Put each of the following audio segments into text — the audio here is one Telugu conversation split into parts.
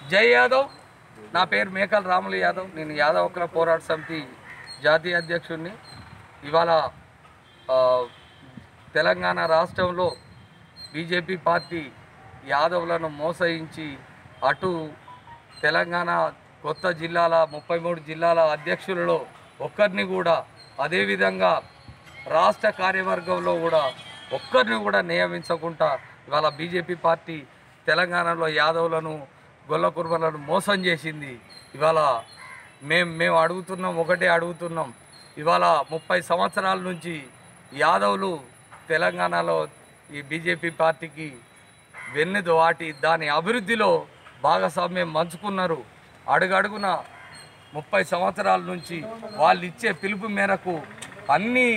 జై యాదవ్ నా పేరు మేకల్ రాములు యాదవ్ నేను యాదవ్ ఒక్కల పోరాట సమితి జాతీయ అధ్యక్షుడిని ఇవాళ ఆ, తెలంగాణ రాష్ట్రంలో బీజేపీ పార్టీ యాదవ్లను మోసగించి అటు తెలంగాణ కొత్త జిల్లాల ముప్పై మూడు జిల్లాల అధ్యక్షులలో ఒక్కరిని కూడా అదేవిధంగా రాష్ట్ర కార్యవర్గంలో కూడా ఒక్కరిని కూడా నియమించకుండా ఇవాళ బీజేపీ పార్టీ తెలంగాణలో యాదవులను గొల్ల కుర్మలను మోసం చేసింది ఇవాళ మేము మేము అడుగుతున్నాం ఒకటే అడుగుతున్నాం ఇవాళ ముప్పై సంవత్సరాల నుంచి యాదవులు తెలంగాణలో ఈ బీజేపీ పార్టీకి వెన్నెదు వాటి దాని అభివృద్ధిలో భాగస్వామ్యం పంచుకున్నారు అడుగడుగున ముప్పై సంవత్సరాల నుంచి వాళ్ళు ఇచ్చే పిలుపు మేరకు అన్ని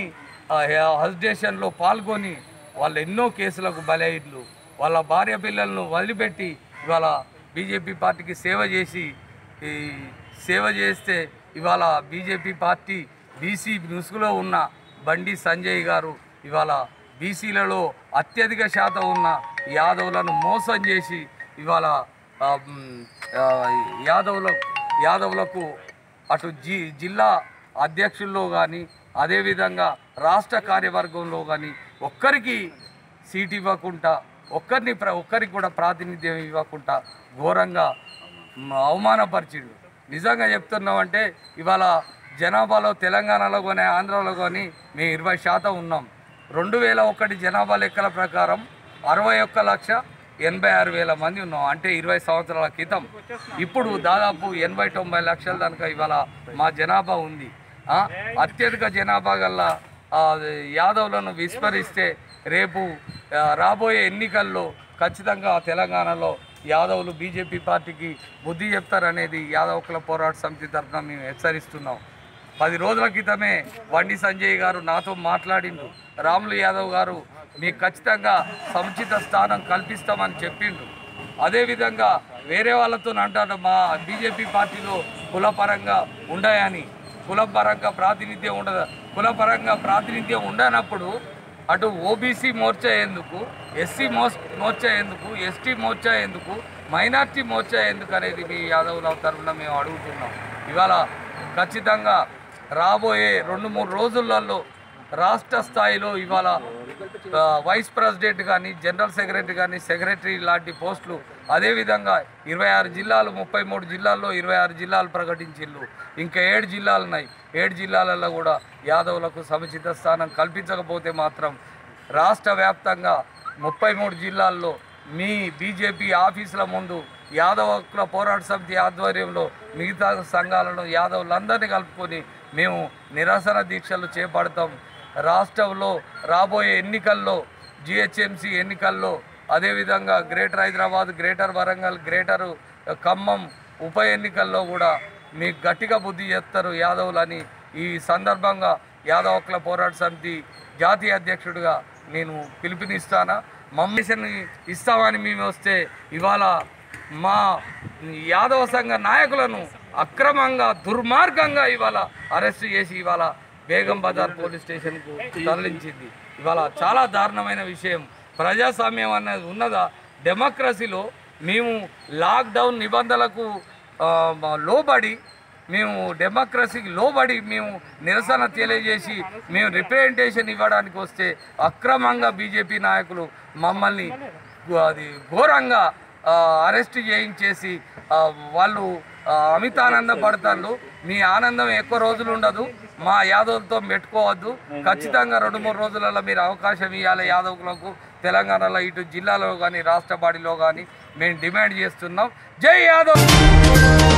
హస్టేషన్లో పాల్గొని వాళ్ళు ఎన్నో కేసులకు బలైడ్లు వాళ్ళ భార్య పిల్లలను వదిలిపెట్టి ఇవాళ బీజేపీ పార్టీకి సేవ చేసి ఈ సేవ చేస్తే ఇవాళ బీజేపీ పార్టీ బీసీ ముసుగులో ఉన్న బండి సంజయ్ గారు ఇవాళ బీసీలలో అత్యధిక శాతం ఉన్న యాదవులను మోసం చేసి ఇవాళ ఆ, మ్, ఆ, యాదవుల యాదవులకు అటు జి జిల్లా అధ్యక్షుల్లో కానీ అదేవిధంగా రాష్ట్ర కార్యవర్గంలో కానీ ఒక్కరికి సీట్ ఇవ్వకుండా ఒక్కరిని ప్ర ఒక్కరికి కూడా ప్రాతినిధ్యం ఇవ్వకుండా ఘోరంగా మ్, అవమానపరిచిండు నిజంగా చెప్తున్నామంటే ఇవాళ జనాభాలో తెలంగాణలో కానీ ఆంధ్రాలో కానీ మేము ఇరవై శాతం ఉన్నాం రెండు వేల ఒకటి జనాభా లెక్కల ప్రకారం అరవై ఒక్క లక్ష ఎనభై ఆరు వేల మంది ఉన్నాం అంటే ఇరవై సంవత్సరాల క్రితం ఇప్పుడు దాదాపు ఎనభై తొంభై లక్షల దానిక ఇవాళ మా జనాభా ఉంది ఆ, అత్యధిక జనాభా గల ఆ, యాదవులను విస్మరిస్తే రేపు ఆ, రాబోయే ఎన్నికల్లో ఖచ్చితంగా తెలంగాణలో యాదవులు బీజేపీ పార్టీకి బుద్ధి చెప్తారనేది యాదవ్ కుల పోరాట సమితి తరఫున మేము హెచ్చరిస్తున్నాం పది రోజుల క్రితమే వండి సంజయ్ గారు నాతో మాట్లాడిండు రాములు యాదవ్ గారు మీకు ఖచ్చితంగా సముచిత స్థానం కల్పిస్తామని చెప్పిండు అదేవిధంగా వేరే వాళ్ళతో అంటారు మా బీజేపీ పార్టీలో కులపరంగా ఉండయని కులపరంగా ప్రాతినిధ్యం ఉండదు కులపరంగా ప్రాతినిధ్యం ఉండనప్పుడు అటు ఓబీసీ మోర్చా ఎందుకు ఎస్సీ మోస్ మోర్చా ఎందుకు ఎస్టీ మోర్చా ఎందుకు మైనార్టీ మోర్చా ఎందుకు అనేది మీ యాదవుల తరఫున మేము అడుగుతున్నాం ఇవాళ ఖచ్చితంగా రాబోయే రెండు మూడు రోజులలో రాష్ట్ర స్థాయిలో ఇవాళ ఆ, వైస్ ప్రెసిడెంట్ కానీ జనరల్ సెక్రటరీ కానీ సెక్రటరీ లాంటి పోస్టులు అదేవిధంగా ఇరవై ఆరు జిల్లాలు ముప్పై మూడు జిల్లాల్లో ఇరవై ఆరు జిల్లాలు ప్రకటించిల్లు ఇంకా ఏడు జిల్లాలు ఉన్నాయి ఏడు జిల్లాలలో కూడా యాదవులకు సముచిత స్థానం కల్పించకపోతే మాత్రం రాష్ట్ర వ్యాప్తంగా ముప్పై మూడు జిల్లాల్లో మీ బీజేపీ ఆఫీసుల ముందు యాదవ హక్కుల పోరాట సమితి ఆధ్వర్యంలో మిగతా సంఘాలను యాదవులందరినీ కలుపుకొని మేము నిరసన దీక్షలు చేపడతాం రాష్ట్రంలో రాబోయే ఎన్నికల్లో జిహెచ్ఎంసీ ఎన్నికల్లో అదేవిధంగా greater Hyderabad greater Warangal greater Khammam ఉప ఎన్నికల్లో కూడా మీకు గట్టిగా బుద్ధి చేస్తారు యాదవులని ఈ సందర్భంగా యాదవ్ హక్కుల పోరాట సమితి జాతీయ అధ్యక్షుడిగా నేను పిలుపునిస్తానా మమ్మీసని ఇస్తామని మేము వస్తే ఇవాళ మా యాదవ సంఘ నాయకులను అక్రమంగా దుర్మార్గంగా ఇవాళ అరెస్ట్ చేసి ఇవాళ బేగం బజార్ పోలీస్ స్టేషన్కు తరలించింది ఇవాళ చాలా దారుణమైన విషయం ప్రజాస్వామ్యం అన్నది ఉన్నదా డెమోక్రసీలో మేము లాక్డౌన్ నిబంధనలకు ఆ, లోబడి మేము డెమోక్రసీకి లోబడి మేము నిరసన తెలియజేసి మేము రిప్రజెంటేషన్ ఇవ్వడానికి వస్తే అక్రమంగా బీజేపీ నాయకులు మమ్మల్ని గు- అది ఘోరంగా ఆ, అరెస్ట్ చేయించేసి ఆ, వాళ్ళు ఆ, అమిత ఆనందం పడతారు మీ ఆనందం ఎక్కువ రోజులు ఉండదు మా యాదవులతో పెట్టుకోవద్దు ఖచ్చితంగా రెండు మూడు రోజులలో మీరు అవకాశం ఇవ్వాలి యాదవులకు తెలంగాణలో ఇటు జిల్లాలో కానీ రాష్ట్ర బాడీలో కానీ మేము డిమాండ్ చేస్తున్నాం జై యాదవ్